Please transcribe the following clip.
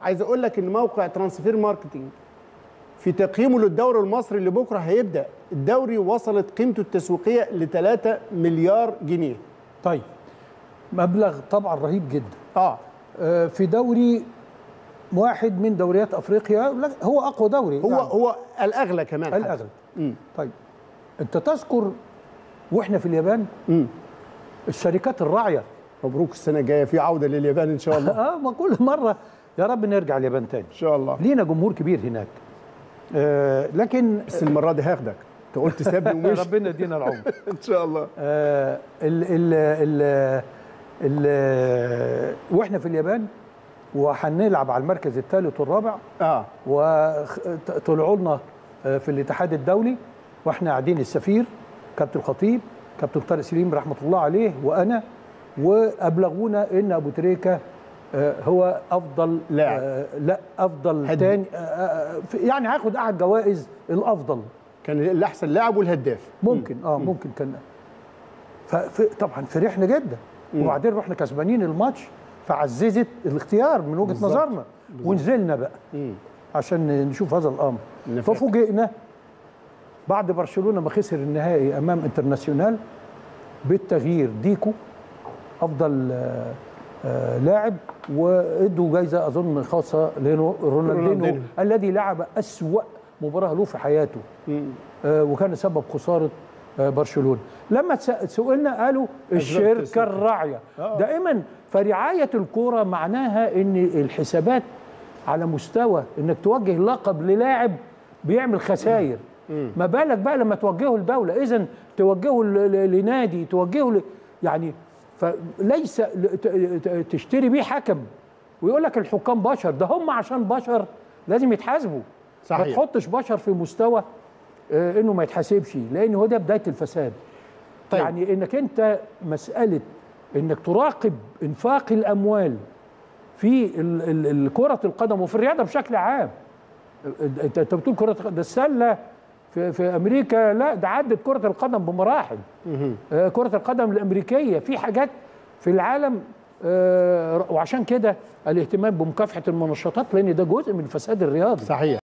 عايز اقول لك ان موقع ترانسفير ماركتنج في تقييمه للدوري المصري اللي بكره هيبدا الدوري وصلت قيمته التسويقيه ل 3 مليار جنيه طيب مبلغ طبعا رهيب جدا اه آه، في دوري واحد من دوريات افريقيا لا، هو اقوى دوري هو يعني هو الاغلى كمان حتى. الاغلب مم. طيب انت تذكر واحنا في اليابان مم. الشركات الراعيه مبروك السنه الجايه في عوده لليابان ان شاء الله اه ما كل مره يا رب نرجع اليابان تاني ان شاء الله لينا جمهور كبير هناك آه لكن بس المره دي هاخدك انت قلت سابني ومش ربنا يدينا العمر ان شاء الله آه ال ال ال ال واحنا في اليابان وهنلعب على المركز الثالث والرابع اه وطلعوا لنا آه، في الاتحاد الدولي واحنا قاعدين السفير كابتن الخطيب كابتن طارق سليم رحمه الله عليه وانا وابلغونا ان ابو تريكه آه، هو افضل لاعب. آه، لا افضل هد- تاني آه، آه، في- يعني هياخد احد جوائز الافضل كان الاحسن لاعب والهداف ممكن اه ممكن كان ف- طبعا فرحنا جدا وبعدين رحنا كسبانين الماتش فعززت الاختيار من وجهه بالظبط. نظرنا ونزلنا بقى مم. عشان نشوف هذا الامر نفاق. ففوجئنا بعد برشلونه ما خسر النهائي امام انترناسيونال بالتغيير ديكو افضل آه، آه، لاعب وادوا جايزه اظن خاصه لرونالدينو رونالدينو. الذي لعب اسوا مباراه له في حياته مم. آه، وكان سبب خساره آه، برشلونه لما تس- سئلنا قالوا الشركه التسويق. الراعيه آه. دائما فرعايه الكوره معناها ان الحسابات على مستوى انك توجه لقب للاعب بيعمل خسائر ما بالك بقى لما توجهه لدوله اذا توجهه ل- ل- لنادي توجهه ل... يعني فليس ل- ت- ت- تشتري بيه حكم ويقول لك الحكام بشر ده هم عشان بشر لازم يتحاسبوا صحيح. ما تحطش بشر في مستوى آه، انه ما يتحاسبش لان هو ده بدايه الفساد طيب. طيب. يعني انك انت مساله انك تراقب انفاق الاموال في ال- ال- ال- كره القدم وفي الرياضه بشكل عام انت انت بتقول كره ده السله في, في امريكا لا ده عدت كره القدم بمراحل آه، كره القدم الامريكيه في حاجات في العالم آه، وعشان كده الاهتمام بمكافحه المنشطات لان ده جزء من فساد الرياضي صحيح